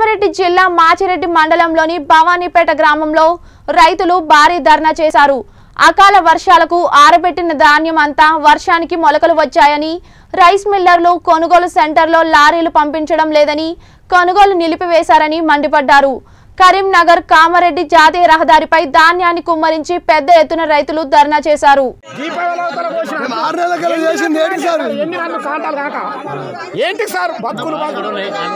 రంగారెడ్డి జిల్లా మాచిరెడ్డి మండలంలోని భవానీపేట గ్రామంలో రైతులు భారీ ధర్నా చేశారు అకాల వర్షాలకు ఆరబెట్టిన ధాన్యం అంతా వర్షానికి మొలకలు వచ్చాయని రైస్ మిల్లర్లు కొనుగోలు సెంటర్లో లారీలు పంపించడం లేదని కొనుగోలు నిలిపివేశారని మండిపడ్డారు కరీంనగర్ కామారెడ్డి జాతీయ రహదారిపై ధాన్యాన్ని కుమ్మరించి పెద్ద ఎత్తున రైతులు ధర్నా చేశారు మేము ఆరు నెలల కల్లా చేసింది ఏంటి సార్ ఎన్ని గంటలు కాంటాలు కాక ఏంటి సార్ బతుకులు బతుకులు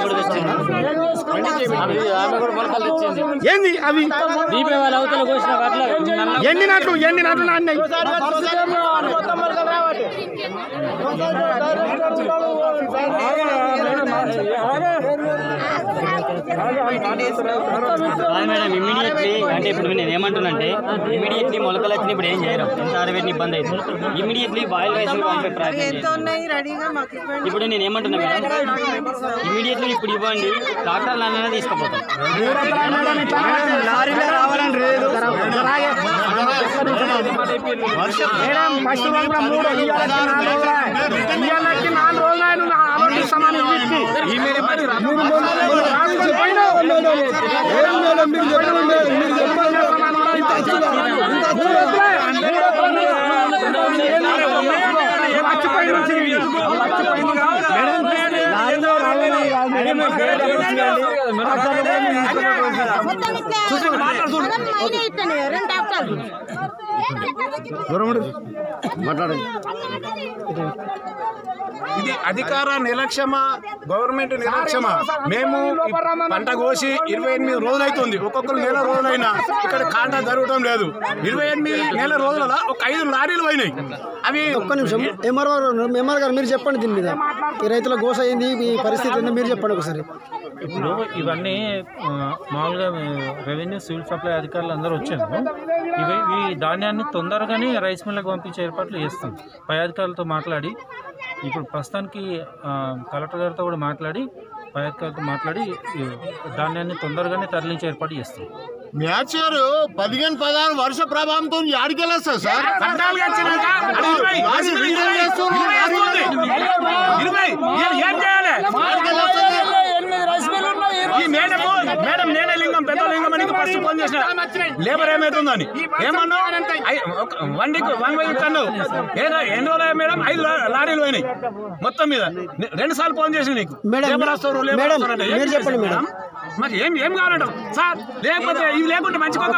ఏంది అవి దీపావళి అవతల కోసిన అట్లా ఎన్ని నాట్లు ఎన్ని నాట్లు నాన్నాయి కాదు మేడం ఇమీడియట్లీ అంటే ఇప్పుడు నేను ఏమంటున్నానంటే ఇమీడియట్లీ మొలకలు వచ్చిన ఇప్పుడు ఏం చేయరు ఎంత ఆరబెట్టిన ఇబ్బంది అవుతుంది ఇమీడియట్లీ బాయిల్ రైస్ పంపే ప్రయత్నం ఎంత చేయండి ఉన్నాయి రెడీగా మాకు ఇవ్వండి ఇప్పుడు నేను ఏమంటున్నా మేడం ఇమీడియట్లీ ఇప్పుడు ఇవ్వండి ట్రాక్టర్లు అన్న తీసుకుపోతాం లారీలో రావాలని లేదు మేడం ఫస్ట్ రోజు కూడా మూడు ఇయ్యాలకి నాలుగు రోజులు ఇయ్యాలకి నాలుగు రోజులు ఆయన నా ఆలోచిస్తామని వీటికి. మూడు రోజులు రాసుకొని పోయినా ఏం మేడం మీరు చెప్పండి మీరు చెప్పండి ఇంత అసలు ఇంత అసలు ఇది అధికార నిర్లక్ష్యమా గవర్నమెంట్ నిర్లక్ష్యమా మేము ఈ పంట కోసి ఇరవై ఎనిమిది రోజులు అవుతుంది ఒక్కొక్కరు నెల రోజులైనా ఇక్కడ కాంటా జరగడం లేదు ఇరవై ఎనిమిది నెల రోజుల ఒక ఐదు లారీలు పోయినాయి అవి ఒక్క నిమిషం ఎంఆర్ఓ ఎంఆర్ గారు మీరు చెప్పండి దీని మీద ఈ రైతుల గోస అయింది ఈ పరిస్థితి ఏందో మీరు చెప్పండి ఒకసారి ఇప్పుడు ఇవన్నీ ఆ, మామూలుగా రెవెన్యూ సివిల్ సప్లై అధికారులు అందరూ వచ్చారు ఇవి ఈ ధాన్యాన్ని తొందరగానే రైస్ మిల్లకు పంపించే ఏర్పాట్లు చేస్తాం పై అధికారులతో మాట్లాడి ఇప్పుడు ప్రస్తుతానికి ఆ, కలెక్టర్ గారితో కూడా మాట్లాడి పై అధికారులతో మాట్లాడి ఈ ధాన్యాన్ని తొందరగానే తరలించే ఏర్పాటు చేస్తాం మ్యాచ్ పదిహేను పదహారు వర్ష ప్రభావంతో ఆడికెళ్ళొస్తా సార్ పంటాలుగా వచ్చినాక అది ఇరవై, లారీ ఇరవై, రీజన్ చేస్తున్నారు. ఇరవై, ఇరవై, ఇరవై, ఏం చేయాలి ఈ మేడము మేడం నేనే లింగం పెద్ద లింగం అని ఫస్ట్ ఫోన్ చేసిన లేబర్ ఏమైతుందని ఏమన్నా ఐ- ఒక- వన్ వీక్ వన్ వీక్ కన్ను ఏదో ఎన్ని రోజులు మేడం ఐదు లా- లారీలు పోయినాయి మొత్తం మీద ని- రెండు సార్లు ఫోన్ చేసిన నీకు మేడం, లేబర్ వస్తారు లేబర్ మేడం, వస్తారు అంటే ఏం మీరు చెప్పండి చేస్తారు మేడం. మాకు ఏం ఏం కావాలంటాం సార్ లేకపోతే ఇవి లేకుంటే మంచి కొత్త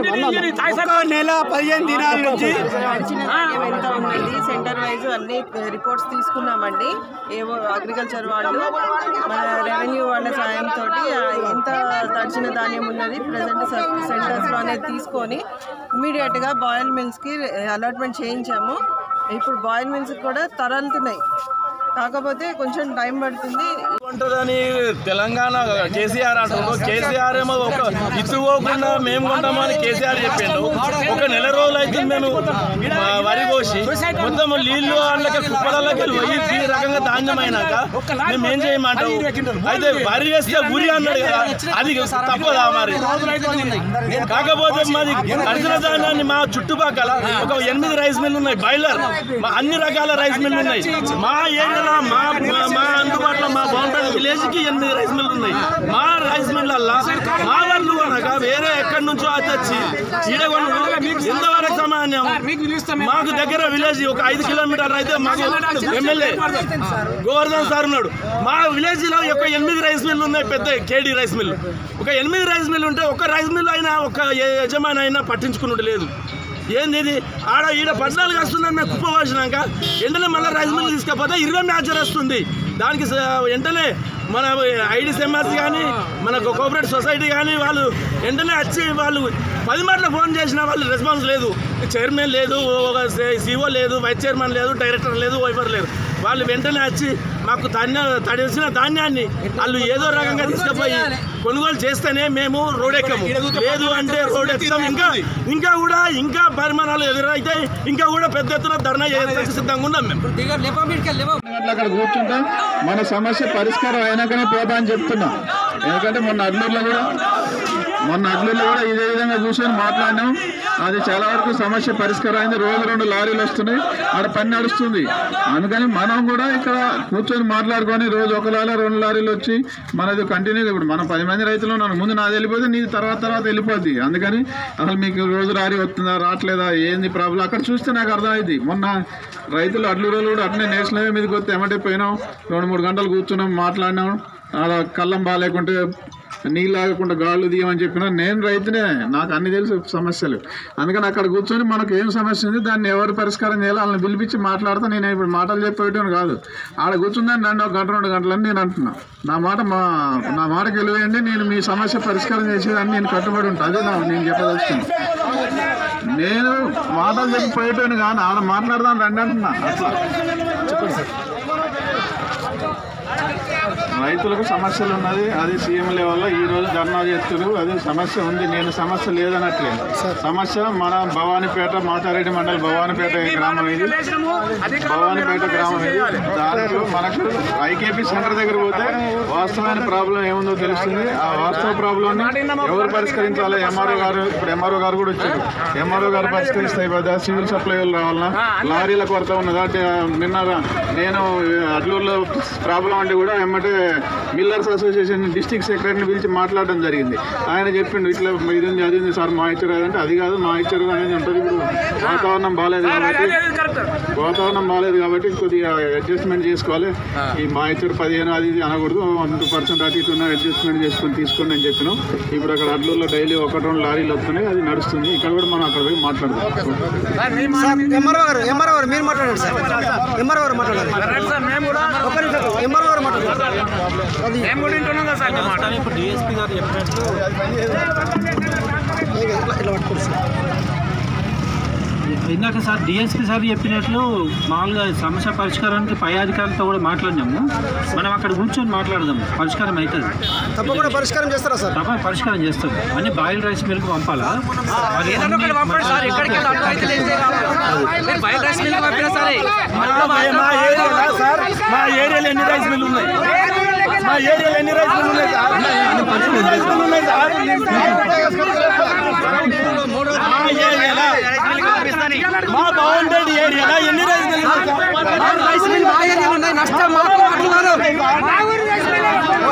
నెల పదిహేను దినాల నుంచి ఎంత ఉందండి సెంటర్ వైజ్ అన్ని రిపోర్ట్స్ తీసుకున్నామండి ఏవో అగ్రికల్చర్ వాళ్ళు మన రెవెన్యూ వాళ్ళ సాయంతో ఎంత తడిచిన ధాన్యం ఉన్నది ప్రజెంట్ సెంటర్స్లో అనేది తీసుకొని ఇమీడియట్గా బాయిల్ మిల్స్కి అలాట్మెంట్ చేయించాము ఇప్పుడు బాయిల్ మిల్స్ కూడా తరలుతున్నాయి కాకపోతే కొంచెం టైం పడుతుంది ఉంటుందని తెలంగాణ కేసీఆర్ అంటుండ్రు కేసీఆర్ ఏమో ఒక ఇచ్చుకోకుండా మేము కొంటామని కేసీఆర్ చెప్పిండు ఒక నెల రోజులు అయితే మేము ఆ, వరి కోసి మొత్తం నీళ్లు అందులోకి కుప్పలకి పోయి ఈ రకంగా ధాన్యం అయినాక మేము ఏం చేయమంటావు అయితే వరి వేస్తే ఉరి అన్నాడు కదా అది తప్పదా మరి కాకపోతే మాది అర్జున ధాన్యాన్ని మా చుట్టుపక్కల ఒక ఎనిమిది రైస్ మిల్లు ఉన్నాయి బాయిలర్ మా అన్ని రకాల రైస్ మిల్లు ఉన్నాయి మా ఏరియాలో మా మా- మా అందుబాటులో మా బౌండరీ విలేజ్ కి ఎనిమిది రైస్ మిల్లు ఉన్నాయి మా రైస్ మిల్లల్లా మా వాళ్ళు అనగా వేరే ఎక్కడి నుంచో అది వచ్చి ఈడగొండు ఎంతవరకు సమాన్యం మాకు దగ్గర విలేజ్ ఒక ఐదు కిలోమీటర్లు అయితే మాకు ఎమ్మెల్యే గోవర్ధన్ సార్ ఉన్నాడు మా విలేజ్ లో ఒక ఎనిమిది రైస్ మిల్లు ఉన్నాయి పెద్ద కేడీ రైస్ మిల్లు ఒక ఎనిమిది రైస్ మిల్లు ఉంటే ఒక రైస్ మిల్ అయినా ఒక ఏ- యజమాని అయినా పట్టించుకున్నట్టు లేదు ఏంది ఇది ఆడ ఈడ పద్నాలుగు వస్తుందని మేము కుప్ప వాసినాక వెంటనే మళ్ళీ రైస్ మిల్ తీసుకపోతే ఇరవై మ్యాచర్ వస్తుంది దానికి స- వెంటనే మన ఐడిసిఎంఆర్సీ కానీ మన కోఆపరేటివ్ సొసైటీ కానీ వాళ్ళు వెంటనే వచ్చి వాళ్ళు పది మాటలు ఫోన్ చేసిన వాళ్ళు రెస్పాన్స్ లేదు చైర్మన్ లేదు ఒక సిఓ లేదు వైస్ చైర్మన్ లేదు డైరెక్టర్ లేదు వైఫర్ లేదు వాళ్ళు వెంటనే వచ్చి మాకు ధాన్య తడిసిన ధాన్యాన్ని వాళ్ళు ఏదో రకంగా తీసుకుపోయి కొనుగోలు చేస్తేనే మేము రోడ్ ఎక్కము లేదు అంటే రోడ్ ఎక్కుతాం ఇంకా ఇంకా కూడా ఇంకా పరిమాణాలు ఎదురైతే ఇంకా కూడా పెద్ద ఎత్తున ధర్నా చేయడానికి సిద్ధంగా ఉన్నాం మేము అక్కడ కూర్చుంటే మన సమస్య పరిష్కారం అయినాకనే పోతా అని చెప్తున్నా ఎందుకంటే మొన్న అల్లూరులో కూడా మొన్న అడ్లలో కూడా ఇదే విధంగా కూర్చొని మాట్లాడినాం అది చాలా వరకు సమస్య పరిష్కారం అయింది రోజు రెండు లారీలు వస్తున్నాయి ఆడ పని నడుస్తుంది అందుకని మనం కూడా ఇక్కడ కూర్చొని మాట్లాడుకొని రోజు ఒక లారీ రెండు లారీలు వచ్చి మనది కంటిన్యూ ఇప్పుడు మనం పది మంది రైతులు ఉన్నాను ముందు నాది వెళ్ళిపోతే నీది తర్వాత తర్వాత వెళ్ళిపోద్ది అందుకని అసలు మీకు రోజు లారీ వస్తుందా రావట్లేదా ఏంది ప్రాబ్లం అక్కడ చూస్తే నాకు అర్థమైంది మొన్న రైతులు అడ్లు రోజులు కూడా అట్నే నేషనల్ హైవే మీదకి వస్తే ఎమ్మటే పోయినాం రెండు మూడు గంటలు కూర్చున్నాం మాట్లాడినాం అలా కళ్ళం బాగాలేకుంటే నీళ్ళు ఆగకుండా గాళ్ళు తీయమని చెప్పినా నేను రైతునే నాకు అన్ని తెలుసు సమస్యలు అందుకని అక్కడ కూర్చొని మనకు ఏం సమస్య ఉంది దాన్ని ఎవరు పరిష్కారం చేయాలో వాళ్ళని పిలిపించి మాట్లాడితే నేను ఇప్పుడు మాటలు చెప్పేయటం కాదు ఆడ కూర్చుందని రెండు ఒక గంట రెండు గంటలని నేను అంటున్నా నా మాట మా నా మాటకి వెళ్ళేయండి నేను మీ సమస్య పరిష్కారం చేసేదాన్ని నేను కట్టుబడి ఉంటాను అదే నా నేను చెప్పదలుచుకున్నాను నేను మాటలు చెప్పి పోయేటోని కానీ ఆడ మాట్లాడదాం రండి అంటున్నా అట్లా రైతులకు సమస్యలు ఉన్నది అది సీఎం లెవెల్లో ఈ రోజు ధర్నా చేస్తారు అది సమస్య ఉంది నేను సమస్య లేదనట్లేదు సమస్య మన భవానీపేట మాచారెడ్డి మండలి భవానీపేట గ్రామం ఇది భవానీపేట గ్రామం ఇది దాంట్లో మనకు ఐకేపీ సెంటర్ దగ్గర పోతే వాస్తవమైన ప్రాబ్లం ఏముందో తెలుస్తుంది ఆ వాస్తవ ప్రాబ్లం ఎవరు పరిష్కరించాలి ఎంఆర్ఓ గారు ఇప్పుడు ఎంఆర్ఓ గారు కూడా వచ్చారు ఎంఆర్ఓ గారు పరిష్కరిస్తే అయిపోద్దా సివిల్ సప్లై వాళ్ళు రావాలన్నా లారీల కొరత ఉన్నదా అంటే నిన్న నేను అడ్లూరులో ప్రాబ్లం అంటే కూడా ఎమ్మటే మిల్లర్స్ అసోసియేషన్ డిస్టిక్ సెక్రటరీని పిలిచి మాట్లాడడం జరిగింది ఆయన చెప్పిండు ఇట్లా ఇది ఉంది అది ఉంది సార్ మా ఇచ్చారు అంటే అది కాదు మా ఇచ్చారు అనేది ఉంటుంది ఇప్పుడు వాతావరణం బాగాలేదు కాబట్టి వాతావరణం బాగాలేదు కాబట్టి కొద్దిగా అడ్జస్ట్మెంట్ చేసుకోవాలి ఈ మా ఇచ్చారు పదిహేను అది ఇది అనకూడదు వన్ టూ పర్సెంట్ అటు ఇటు అడ్జస్ట్మెంట్ చేసుకొని తీసుకోండి అని చెప్పినాం ఇప్పుడు అక్కడ అడ్లూరులో డైలీ ఒకటి రెండు లారీలు వస్తున్నాయి అది నడుస్తుంది ఇక్కడ కూడా మనం అక్కడ పోయి మాట్లాడదాం ఎంఆర్ఓ గారు ఎంఆర్ఓ గారు మీరు మాట్లాడండి సార్ ఎంఆర్ఓ గారు మాట్లాడాలి ఒక్క నిమిషం ఎంఆర్ఓ గారు మాట్లాడాలి కానీ ఇప్పుడు డిఎస్పీ గారు చెప్పినట్లు ఇట్లా ఇట్లా పట్టుకోండి సార్ ఇందాక సార్ డిఎస్పీ సార్ చెప్పినట్లు మామూలుగా సమస్య పరిష్కారానికి పై అధికారులతో కూడా మాట్లాడినాము మనం అక్కడ కూర్చొని మాట్లాడదాం పరిష్కారం అవుతుంది తప్పకుండా పరిష్కారం చేస్తారా సార్ తప్ప పరిష్కారం చేస్తాం అన్ని బాయిల్ రైస్ మిల్క్ పంపాలా మరి అన్ని- మా ఏరియాలో సార్ మా ఏరియాలో ఎన్ని రైస్ మిల్లు ఉన్నాయి మా ఏరియాలో ఎన్ని రైస్ మిల్లు ఉన్నాయి సార్ ఎన్ని రైస్ మిల్లు ఉన్నాయి సార్ మా ఏరియాలో మా బౌండరీ ఏరియాలో ఎన్ని రైస్ మిల్లు ఉన్నాయి సార్? రైస్ మిల్ మా ఏరియాలో ఉన్నాయి నష్టం మాకు అంటున్నారు